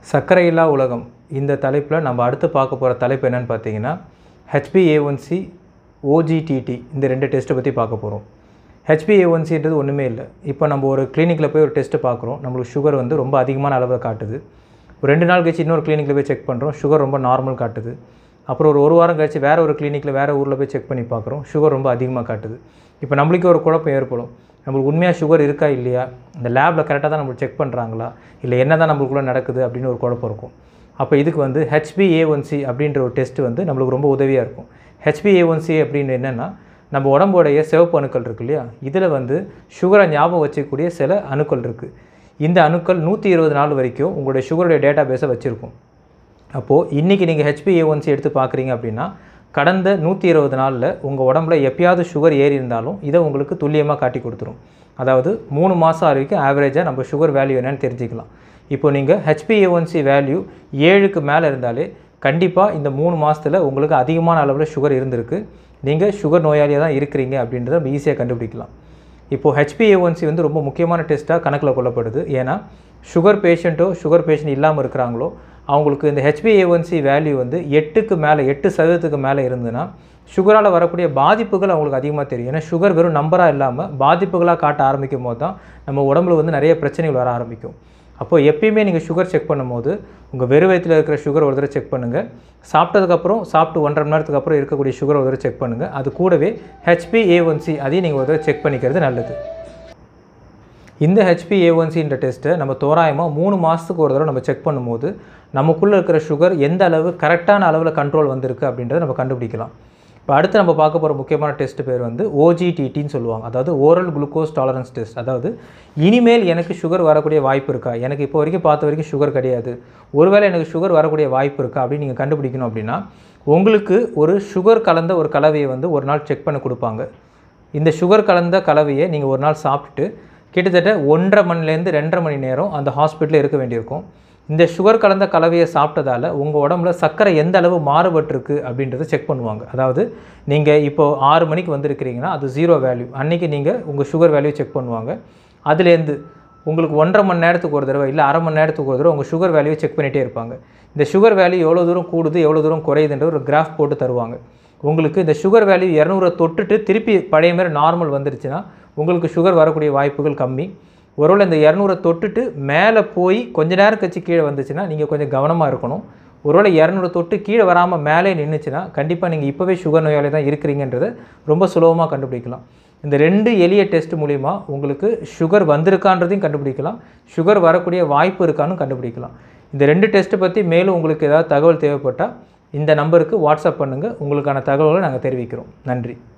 சர்க்கரை இல்லா உலகம் இந்த தலைப்பில் நம்ம அடுத்து பார்க்க போகிற தலைப்பு என்னன்னு பார்த்தீங்கன்னா ஹெச்பிஏஒன்சி ஓஜிடிடி இந்த ரெண்டு டெஸ்ட்டை பற்றி பார்க்க போகிறோம் ஹெச்பிஏஒன்சின்றது ஒன்றுமே இல்லை இப்போ நம்ம ஒரு கிளினிக்கில் போய் ஒரு டெஸ்ட்டு பார்க்குறோம் நம்மளுக்கு சுகர் வந்து ரொம்ப அதிகமான அளவில் காட்டுது ஒரு ரெண்டு நாள் கழிச்சு இன்னொரு கிளினிக்கில் போய் செக் பண்ணுறோம் சுகர் ரொம்ப நார்மல் காட்டுது அப்புறம் ஒரு ஒரு வாரம் கழிச்சு வேறு ஒரு கிளினிக்கில் வேறு ஊரில் போய் செக் பண்ணி பார்க்குறோம் சுகர் ரொம்ப அதிகமாக காட்டுது இப்போ நம்மளுக்கு ஒரு குழப்பம் ஏற்படும் நம்மளுக்கு உண்மையாக சுகர் இருக்கா இல்லையா இந்த லேபில் கரெக்டாக தான் நம்மளுக்கு செக் பண்ணுறாங்களா இல்லை என்ன தான் நம்மளுக்குள்ளே நடக்குது அப்படின்னு ஒரு குழப்பம் இருக்கும் அப்போ இதுக்கு வந்து ஹெச்பிஏஒன்சி அப்படின்ற ஒரு டெஸ்ட் வந்து நம்மளுக்கு ரொம்ப உதவியாக இருக்கும் ஹெச்பிஏஒன்சி அப்படின்னு என்னென்னா நம்ம உடம்போடைய சிவப்பு அணுக்கள் இருக்கு இல்லையா இதில் வந்து சுகரை ஞாபகம் வச்சுக்கக்கூடிய சில அணுக்கள் இருக்குது இந்த அணுக்கள் நூற்றி இருபது நாள் வரைக்கும் உங்களுடைய சுகருடைய டேட்டா பேஸை வச்சுருக்கும் அப்போது இன்றைக்கி நீங்கள் ஹெச்பிஏஒன்சி எடுத்து பார்க்குறீங்க அப்படின்னா கடந்த நூற்றி இருபது நாளில் உங்கள் உடம்புல எப்பயாவது சுகர் ஏறி இருந்தாலும் இதை உங்களுக்கு துல்லியமாக காட்டி கொடுத்துரும் அதாவது மூணு மாதம் வரைக்கும் ஆவரேஜாக நம்ம சுகர் வேல்யூ என்னன்னு தெரிஞ்சுக்கலாம் இப்போ நீங்கள் ஹெச்பிஏஒன்சி வேல்யூ ஏழுக்கு மேலே இருந்தாலே கண்டிப்பாக இந்த மூணு மாதத்தில் உங்களுக்கு அதிகமான அளவில் சுகர் இருந்திருக்கு நீங்கள் சுகர் நோயாளியாக தான் இருக்கிறீங்க அப்படின்றத நம்ம ஈஸியாக கண்டுபிடிக்கலாம் இப்போது ஹெச்பிஏஒன்சி வந்து ரொம்ப முக்கியமான டெஸ்ட்டாக கணக்கில் கொள்ளப்படுது ஏன்னா சுகர் பேஷண்ட்டோ சுகர் பேஷண்ட் இல்லாமல் இருக்கிறாங்களோ அவங்களுக்கு இந்த ஹெச்பிஏஒன்சி வேல்யூ வந்து எட்டுக்கு மேலே எட்டு சதவீதத்துக்கு மேலே இருந்ததுன்னா சுகரால் வரக்கூடிய பாதிப்புகள் அவங்களுக்கு அதிகமாக தெரியும் ஏன்னா சுகர் வெறும் நம்பராக இல்லாமல் பாதிப்புகளாக காட்ட ஆரம்பிக்கும் போது தான் நம்ம உடம்புல வந்து நிறைய பிரச்சனைகள் வர ஆரம்பிக்கும் அப்போ எப்பயுமே நீங்கள் சுகர் செக் பண்ணும்போது உங்கள் வெறு வயிற்றில் இருக்கிற சுகர் ஒரு தடவை செக் பண்ணுங்கள் சாப்பிட்டதுக்கப்புறம் சாப்பிட்டு ஒன்றரை மணி நேரத்துக்கு அப்புறம் இருக்கக்கூடிய சுகர் ஒரு தடவை செக் பண்ணுங்கள் அது கூடவே ஹெச்பிஏஒன்சி அதையும் நீங்கள் ஒரு தடவை செக் பண்ணிக்கிறது நல்லது இந்த ஹெச்பிஏஒன்சின்ற டெஸ்ட்டை நம்ம தோராயமாக மூணு மாதத்துக்கு ஒரு தடவை நம்ம செக் பண்ணும்போது நமக்குள்ளே இருக்கிற சுகர் எந்த அளவு கரெக்டான அளவில் கண்ட்ரோல் வந்திருக்கு அப்படின்றத நம்ம கண்டுபிடிக்கலாம் இப்போ அடுத்து நம்ம பார்க்க போகிற முக்கியமான டெஸ்ட் பேர் வந்து ஓஜிடிடின்னு சொல்லுவாங்க அதாவது ஓரல் குளுக்கோஸ் டாலரன்ஸ் டெஸ்ட் அதாவது இனிமேல் எனக்கு சுகர் வரக்கூடிய வாய்ப்பு இருக்கா எனக்கு இப்போ வரைக்கும் பார்த்த வரைக்கும் சுகர் கிடையாது ஒருவேளை எனக்கு சுகர் வரக்கூடிய வாய்ப்பு இருக்கா அப்படின்னு நீங்கள் கண்டுபிடிக்கணும் அப்படின்னா உங்களுக்கு ஒரு சுகர் கலந்த ஒரு கலவையை வந்து ஒரு நாள் செக் பண்ண கொடுப்பாங்க இந்த சுகர் கலந்த கலவையை நீங்கள் ஒரு நாள் சாப்பிட்டுட்டு கிட்டத்தட்ட ஒன்றரை மணிலேருந்து ரெண்டரை மணி நேரம் அந்த ஹாஸ்பிட்டலில் இருக்க வேண்டியிருக்கும் இந்த சுகர் கலந்த கலவையை சாப்பிட்டதால் உங்கள் உடம்புல சர்க்கரை எந்த அளவு மாறுபட்டிருக்கு அப்படின்றத செக் பண்ணுவாங்க அதாவது நீங்கள் இப்போது ஆறு மணிக்கு வந்திருக்கிறீங்கன்னா அது ஜீரோ வேல்யூ அன்றைக்கி நீங்கள் உங்கள் சுகர் வேல்யூ செக் பண்ணுவாங்க அதுலேருந்து உங்களுக்கு ஒன்றரை மணி நேரத்துக்கு ஒரு தடவை இல்லை அரை மணி நேரத்துக்கு ஒரு தடவை உங்கள் சுகர் வேல்யூ செக் பண்ணிகிட்டே இருப்பாங்க இந்த சுகர் வேல்யூ எவ்வளோ தூரம் கூடுது எவ்வளோ தூரம் குறையுதுன்ற ஒரு கிராஃப் போட்டு தருவாங்க உங்களுக்கு இந்த சுகர் வேல்யூ இரநூறை தொட்டுட்டு திருப்பி பழைய மாதிரி நார்மல் வந்துருச்சுன்னா உங்களுக்கு சுகர் வரக்கூடிய வாய்ப்புகள் கம்மி ஒருவேளை இந்த இரநூறை தொட்டுட்டு மேலே போய் கொஞ்ச நேரம் கழிச்சு கீழே வந்துச்சுன்னா நீங்கள் கொஞ்சம் கவனமாக இருக்கணும் ஒருவேளை இரநூறு தொட்டு கீழே வராமல் மேலே நின்றுச்சுன்னா கண்டிப்பாக நீங்கள் இப்போவே சுகர் நோயாளி தான் இருக்கிறீங்கன்றதை ரொம்ப சுலபமாக கண்டுபிடிக்கலாம் இந்த ரெண்டு எளிய டெஸ்ட் மூலிமா உங்களுக்கு சுகர் வந்திருக்கான்றதையும் கண்டுபிடிக்கலாம் சுகர் வரக்கூடிய வாய்ப்பு இருக்கான்னு கண்டுபிடிக்கலாம் இந்த ரெண்டு டெஸ்ட்டை பற்றி மேலும் உங்களுக்கு ஏதாவது தகவல் தேவைப்பட்டால் இந்த நம்பருக்கு வாட்ஸ்அப் பண்ணுங்கள் உங்களுக்கான தகவல்களை நாங்கள் தெரிவிக்கிறோம் நன்றி